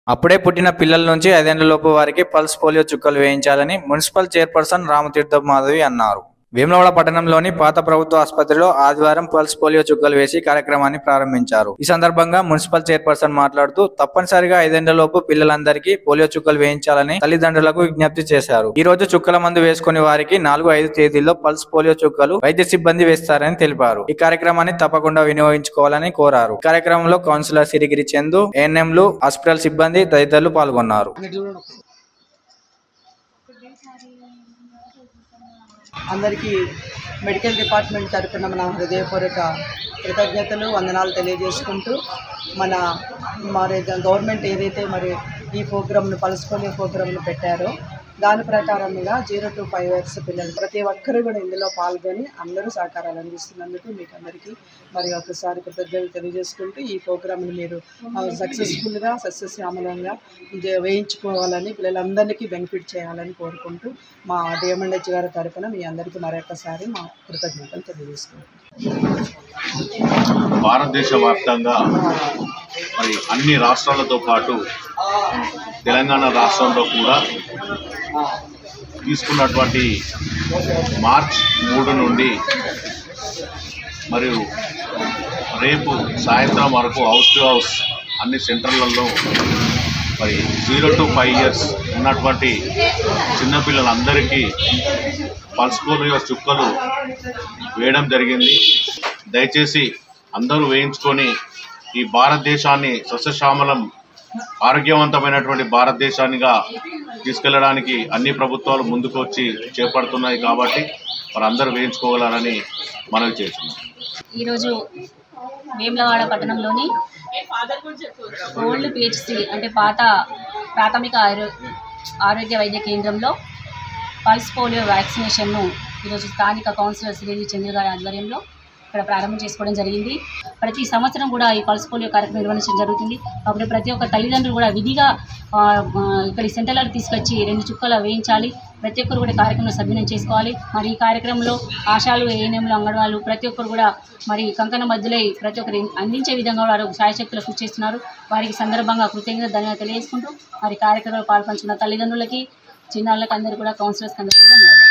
అప్పుడే పుట్టిన పిల్లల నుంచి ఐదేళ్లలోపు వారికి పల్స్ పోలియో చుక్కలు వేయించాలని మున్సిపల్ చైర్పర్సన్ రామతీర్థ మాధవి అన్నారు వేములవాడ పట్టణంలోని పాత ప్రభుత్వ ఆసుపత్రిలో ఆదివారం పల్స్ పోలియో చుక్కలు వేసి కార్యక్రమాన్ని ప్రారంభించారు ఈ సందర్భంగా మున్సిపల్ చైర్పర్సన్ మాట్లాడుతూ తప్పనిసరిగా ఐదేళ్లలోపు పిల్లలందరికీ పోలియో చుక్కలు వేయించాలని తల్లిదండ్రులకు విజ్ఞప్తి చేశారు ఈ రోజు చుక్కల మందు వేసుకునే వారికి నాలుగు ఐదు తేదీల్లో పల్స్ పోలియో చుక్కలు వైద్య సిబ్బంది వేస్తారని తెలిపారు ఈ కార్యక్రమాన్ని తప్పకుండా వినియోగించుకోవాలని కోరారు ఈ కార్యక్రమంలో కౌన్సిలర్ సిరిగిరి చందు ఏఎన్ఎంలు హాస్పిటల్ సిబ్బంది తదితరులు పాల్గొన్నారు అందరికీ మెడికల్ డిపార్ట్మెంట్ తరఫున మన హృదయపూర్వక కృతజ్ఞతలు వందనాలు తెలియజేసుకుంటూ మన మరి గవర్నమెంట్ ఏదైతే మరి ఈ ప్రోగ్రామ్ను పల్స్ పోలియో ప్రోగ్రామ్ను పెట్టారో దాని ప్రకారంగా జీరో టు ఫైవ్ ఇయర్స్ పిల్లలు ప్రతి ఒక్కరు కూడా ఇందులో పాల్గొని అందరూ సహకారాలు అందిస్తున్నందుకు మీకు అందరికీ మరి ఒకసారి కృతజ్ఞతలు తెలియజేసుకుంటూ ఈ ప్రోగ్రామ్ని మీరు సక్సెస్ఫుల్గా సస్యశ్యామలంగా జ- వేయించుకోవాలని పిల్లలందరికీ బెనిఫిట్ చేయాలని కోరుకుంటూ మా డిఎంఎండ్హెచ్ గారి తరఫున మీ అందరికీ మరొకసారి మా కృతజ్ఞతలు తెలియజేసుకుంటున్నాం భారతదేశ వ్యాప్తంగా మరి అన్ని రాష్ట్రాలతో పాటు తెలంగాణ రాష్ట్రంలో కూడా తీసుకున్నటువంటి మార్చ్ మూడు నుండి మరియు రేపు సాయంత్రం వరకు హౌస్ టు హౌస్ అన్ని సెంటర్లలో మరి జీరో టు ఫైవ్ ఇయర్స్ ఉన్నటువంటి చిన్నపిల్లలందరికీ పల్స్ పోలియో చుక్కలు వేయడం జరిగింది దయచేసి అందరూ వేయించుకొని ఈ భారతదేశాన్ని సస్యశ్యామలం ఆరోగ్యవంతమైనటువంటి భారతదేశానిగా తీసుకెళ్ళడానికి అన్ని ప్రభుత్వాలు ముందుకు వచ్చి చేపడుతున్నాయి కాబట్టి మరి అందరూ వేయించుకోగలరని మనవి చేస్తున్నాం ఈరోజు వేములవాడ పట్టణంలోని ఓల్డ్ పిహెచ్సి అంటే పాత ప్రాథమిక ఆరో ఆరోగ్య వైద్య కేంద్రంలో పల్స్ పోలియో వ్యాక్సినేషన్ను ఈరోజు స్థానిక కౌన్సిలర్ శ్రీజీ చంద్ర గారి ఆధ్వర్యంలో ఇక్కడ ప్రారంభం చేసుకోవడం జరిగింది ప్రతి సంవత్సరం కూడా ఈ పల్స్ పోలియో కార్యక్రమం నిర్వహించడం జరుగుతుంది కాబట్టి ప్రతి ఒక్క తల్లిదండ్రులు కూడా విధిగా ఆ, ఆ, ఇక్కడ ఈ సెంటర్లకు తీసుకొచ్చి రెండు చుక్కలు వేయించాలి ప్రతి ఒక్కరు కూడా ఈ కార్యక్రమంలో సద్వినియోగం చేసుకోవాలి మరి ఈ కార్యక్రమంలో ఆశాలు ఏఎన్ఎంలు అంగన్వాళ్ళు ప్రతి ఒక్కరు కూడా మరి కంకణ మధ్యలై ప్రతి ఒక్కరు అందించే విధంగా వారు సాయశక్తులు కృషి చేస్తున్నారు వారికి సందర్భంగా కృతజ్ఞత ధన్యవాదాలు తెలియజేసుకుంటూ మరి కార్యక్రమంలో పాల్పంచుకున్న తల్లిదండ్రులకి చిన్నారులకు అందరూ కూడా కౌన్సిలర్స్కి అందరికీ ధన్యవాదాలు